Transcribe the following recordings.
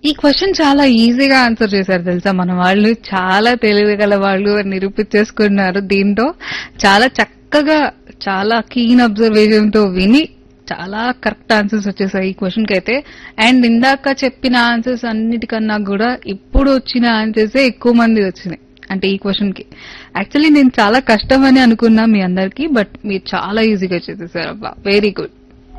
ఈ క్వశ్చన్ చాలా ఈజీగా ఆన్సర్ చేశారు తెలుసా మన వాళ్ళు చాలా తెలియగల వాళ్ళు అని నిరూపించేసుకున్నారు దీంతో చాలా చక్కగా చాలా కీన్ అబ్జర్వేషన్ తో విని చాలా కరెక్ట్ ఆన్సర్స్ వచ్చేసాయి ఈ క్వశ్చన్ కి అయితే అండ్ ఇందాక చెప్పిన ఆన్సర్స్ అన్నిటికన్నా కూడా ఇప్పుడు వచ్చిన ఆన్సర్స్ ఎక్కువ మంది వచ్చినాయి అంటే ఈ క్వశ్చన్ కి యాక్చువల్లీ నేను చాలా కష్టం అని అనుకున్నా మీ అందరికి బట్ మీరు చాలా ఈజీగా చేసేసారు అబ్బా వెరీ గుడ్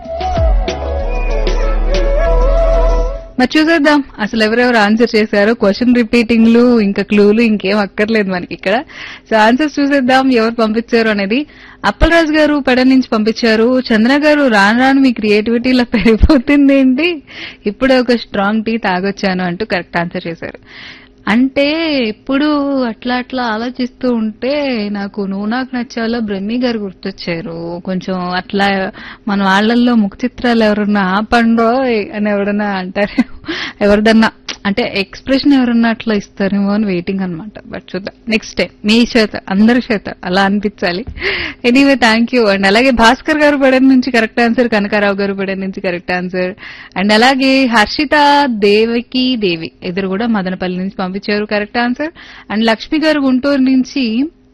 మరి చూసేద్దాం అసలు ఎవరెవరు ఆన్సర్ చేశారో క్వశ్చన్ రిపీటింగ్లు ఇంకా క్లూలు ఇంకేం అక్కర్లేదు మనకి ఇక్కడ సో ఆన్సర్స్ చూసేద్దాం ఎవరు పంపించారు అనేది అప్పలరాజు గారు పెడ నుంచి పంపించారు చంద్ర గారు రాను రాను మీ క్రియేటివిటీలో పెరిగిపోతుంది ఏంటి ఇప్పుడే ఒక స్ట్రాంగ్ టీ తాగొచ్చాను అంటూ కరెక్ట్ ఆన్సర్ చేశారు అంటే ఎప్పుడు అట్లా అట్లా ఆలోచిస్తూ ఉంటే నాకు నువ్వు నాకు నచ్చాలో బ్రహ్మి గారు గుర్తొచ్చారు కొంచెం అట్లా మన వాళ్ళల్లో ముఖ చిత్రాలు ఎవరన్నా ఆపండో అని ఎవరన్నా అంటారు ఎవరిదన్నా అంటే ఎక్స్ప్రెషన్ ఎవరన్నా అట్లా ఇస్తారేమో అని వెయిటింగ్ అనమాట బట్ చూద్దాం నెక్స్ట్ టైం మీ చేత అందరి చేత అలా అనిపించాలి ఎనీవే థ్యాంక్ యూ అండ్ అలాగే భాస్కర్ గారు పడని నుంచి కరెక్ట్ ఆన్సర్ కనకారావు గారు పడని నుంచి కరెక్ట్ ఆన్సర్ అండ్ అలాగే హర్షిత దేవకి దేవి ఇద్దరు కూడా మదనపల్లి నుంచి పంపించారు కరెక్ట్ ఆన్సర్ అండ్ లక్ష్మి గారు గుంటూరు నుంచి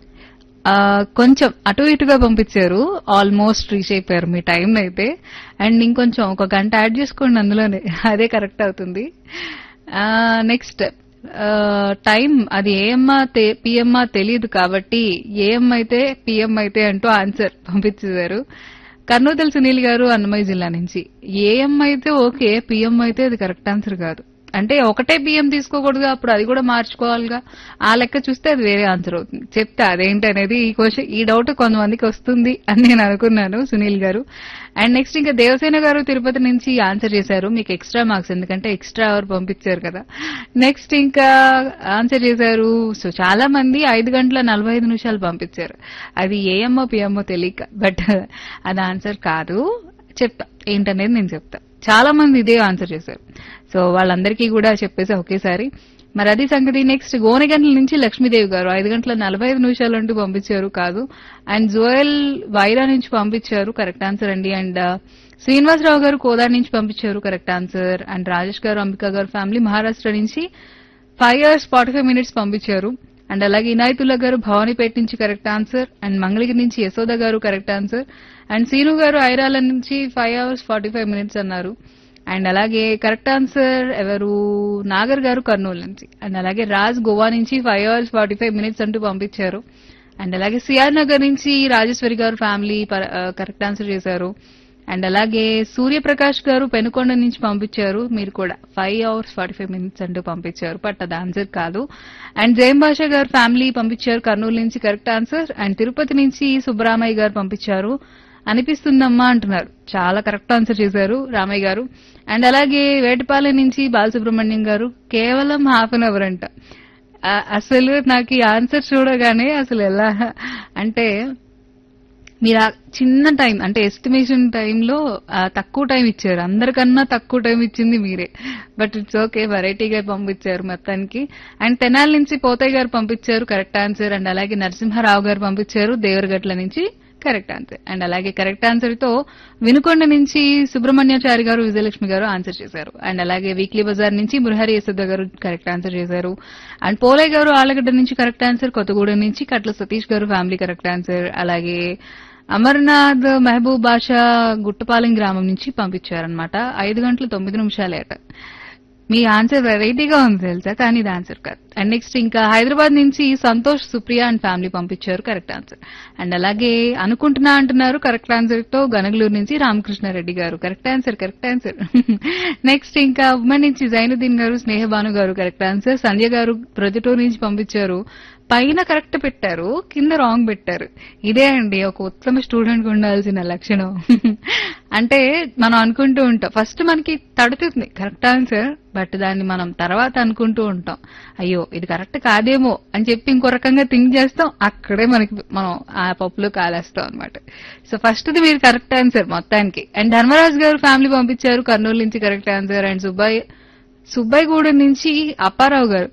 ఆ, కొంచెం అటు ఇటుగా పంపించారు ఆల్మోస్ట్ రీచ్ అయిపోయారు మీ టైం అయితే అండ్ ఇంకొంచెం ఒక గంట యాడ్ చేసుకోండి అందులోనే అదే కరెక్ట్ అవుతుంది నెక్స్ట్ టైం అది ఏఎమ్మా పిఎమ్మా తెలియదు కాబట్టి ఏఎం అయితే పిఎం అయితే అంటూ ఆన్సర్ పంపించేశారు కర్నూతల సునీల్ గారు అన్నమయ్య జిల్లా నుంచి ఏఎం అయితే ఓకే పిఎం అయితే అది కరెక్ట్ ఆన్సర్ కాదు అంటే ఒకటే బియ్యం తీసుకోకూడదు అప్పుడు అది కూడా మార్చుకోవాలిగా ఆ లెక్క చూస్తే అది వేరే ఆన్సర్ అవుతుంది చెప్తా అదేంటి అనేది ఈ క్వశ్చన్ ఈ డౌట్ కొంతమందికి వస్తుంది అని నేను అనుకున్నాను సునీల్ గారు అండ్ నెక్స్ట్ ఇంకా దేవసేన గారు తిరుపతి నుంచి ఆన్సర్ చేశారు మీకు ఎక్స్ట్రా మార్క్స్ ఎందుకంటే ఎక్స్ట్రా అవర్ పంపించారు కదా నెక్స్ట్ ఇంకా ఆన్సర్ చేశారు సో చాలా మంది ఐదు గంటల నలభై ఐదు నిమిషాలు పంపించారు అది ఏఎమ్మో పిఎమ్మో తెలియక బట్ అది ఆన్సర్ కాదు చెప్తా ఏంటనేది నేను చెప్తా చాలా మంది ఇదే ఆన్సర్ చేశారు సో వాళ్ళందరికీ కూడా చెప్పేసి ఒకేసారి మరి అది సంగతి నెక్స్ట్ గోనెగంటల నుంచి లక్ష్మీదేవి గారు ఐదు గంటల నలభై ఐదు నిమిషాలు అంటూ పంపించారు కాదు అండ్ జోయల్ వైరా నుంచి పంపించారు కరెక్ట్ ఆన్సర్ అండి అండ్ శ్రీనివాసరావు గారు కోదాడ నుంచి పంపించారు కరెక్ట్ ఆన్సర్ అండ్ రాజేష్ గారు అంబికా గారు ఫ్యామిలీ మహారాష్ట్ర నుంచి five years forty five minutes పంపించారు అండ్ అలాగే ఇనాయతుల్లా గారు భవానీపేట నుంచి కరెక్ట్ ఆన్సర్ అండ్ మంగళగిరి నుంచి Yashoda garu correct answer and scene garu Irala నుంచి five hours forty five minutes అన్నారు అండ్ అలాగే కరెక్ట్ ఆన్సర్ ఎవరు నాగర్ గారు కర్నూలు నుంచి అండ్ అలాగే రాజ్ గోవా నుంచి five hours forty five minutes అంటూ పంపించారు అండ్ అలాగే సిఆర్ నగర్ నుంచి Rajeswari garu family correct answer చేశారు అండ్ అలాగే సూర్యప్రకాష్ గారు పెనుకొండ నుంచి పంపించారు మీరు కూడా five hours forty five minutes అంటూ పంపించారు బట్ అది ఆన్సర్ కాదు అండ్ జయం భాష గారు ఫ్యామిలీ పంపించారు కర్నూలు నుంచి కరెక్ట్ ఆన్సర్ అండ్ తిరుపతి నుంచి సుబ్బరామయ్య గారు పంపించారు అనిపిస్తుందమ్మా అంటున్నారు చాలా కరెక్ట్ ఆన్సర్ చేశారు రామయ్య గారు అండ్ అలాగే వేటపాలెం నుంచి బాలసుబ్రహ్మణ్యం గారు కేవలం హాఫ్ అన్ అవర్ అంట ఆ, అసలు నాకు ఈ ఆన్సర్ చూడగానే అసలు ఎలా అంటే మీరు ఆ చిన్న టైం అంటే ఎస్టిమేషన్ టైంలో తక్కువ టైం ఇచ్చారు అందరికన్నా తక్కువ టైం ఇచ్చింది మీరే బట్ ఇట్స్ ఓకే వెరైటీగా పంపించారు మొత్తానికి అండ్ తెనాలి నుంచి పోతయ్య గారు పంపించారు కరెక్ట్ ఆన్సర్ అండ్ అలాగే నరసింహారావు గారు పంపించారు దేవరగట్ల నుంచి కరెక్ట్ ఆన్సర్ అండ్ అలాగే కరెక్ట్ ఆన్సర్ తో వినుకొండ నుంచి సుబ్రహ్మణ్యాచారి గారు విజయలక్ష్మి గారు ఆన్సర్ చేశారు అండ్ అలాగే వీక్లీ బజార్ నుంచి మురహరి యశోద గారు కరెక్ట్ ఆన్సర్ చేశారు అండ్ పోలయ్య గారు ఆలగడ్డ నుంచి కరెక్ట్ ఆన్సర్ కొత్తగూడెం నుంచి కట్ల సతీష్ గారు ఫ్యామిలీ కరెక్ట్ ఆన్సర్ అలాగే అమర్నాథ్ మహబూబ్ బాషా గుట్టపాలెం గ్రామం నుంచి పంపించారనమాట ఐదు గంటల తొమ్మిది నిమిషాలేట మీ ఆన్సర్ వెరైటీగా ఉంది తెలుసా కానీ ఇది ఆన్సర్ కాదు అండ్ నెక్స్ట్ ఇంకా హైదరాబాద్ నుంచి సంతోష్ సుప్రియ అండ్ ఫ్యామిలీ పంపించారు కరెక్ట్ ఆన్సర్ అండ్ అలాగే అనుకుంటున్నా అంటున్నారు కరెక్ట్ ఆన్సర్ తో గనగలూరు నుంచి Ramakrishna Reddy garu correct answer correct answer next ఇంకా ఉమ్మడి నుంచి జైనుద్దీన్ గారు స్నేహబాను గారు కరెక్ట్ ఆన్సర్ సంధ్య గారు ప్రొజెటూర్ నుంచి పంపించారు పైన కరెక్ట్ పెట్టారు కింద రాంగ్ పెట్టారు ఇదే అండి ఒక ఉత్తమ స్టూడెంట్ ఉండాల్సిన లక్షణం అంటే మనం అనుకుంటూ ఉంటాం ఫస్ట్ మనకి తడుతుంది కరెక్ట్ ఆన్సర్ బట్ దాన్ని మనం తర్వాత అనుకుంటూ ఉంటాం అయ్యో ఇది కరెక్ట్ కాదేమో అని చెప్పి ఇంకో రకంగా థింక్ చేస్తాం అక్కడే మనకి మనం ఆ పప్పులో కాలేస్తాం అనమాట సో ఫస్ట్ది మీరు కరెక్ట్ ఆన్సర్ మొత్తానికి అండ్ ధర్మరాజు గారు ఫ్యామిలీ పంపించారు కర్నూలు నుంచి correct answer and Subbayya Subbayyagudem నుంచి అప్పారావు గారు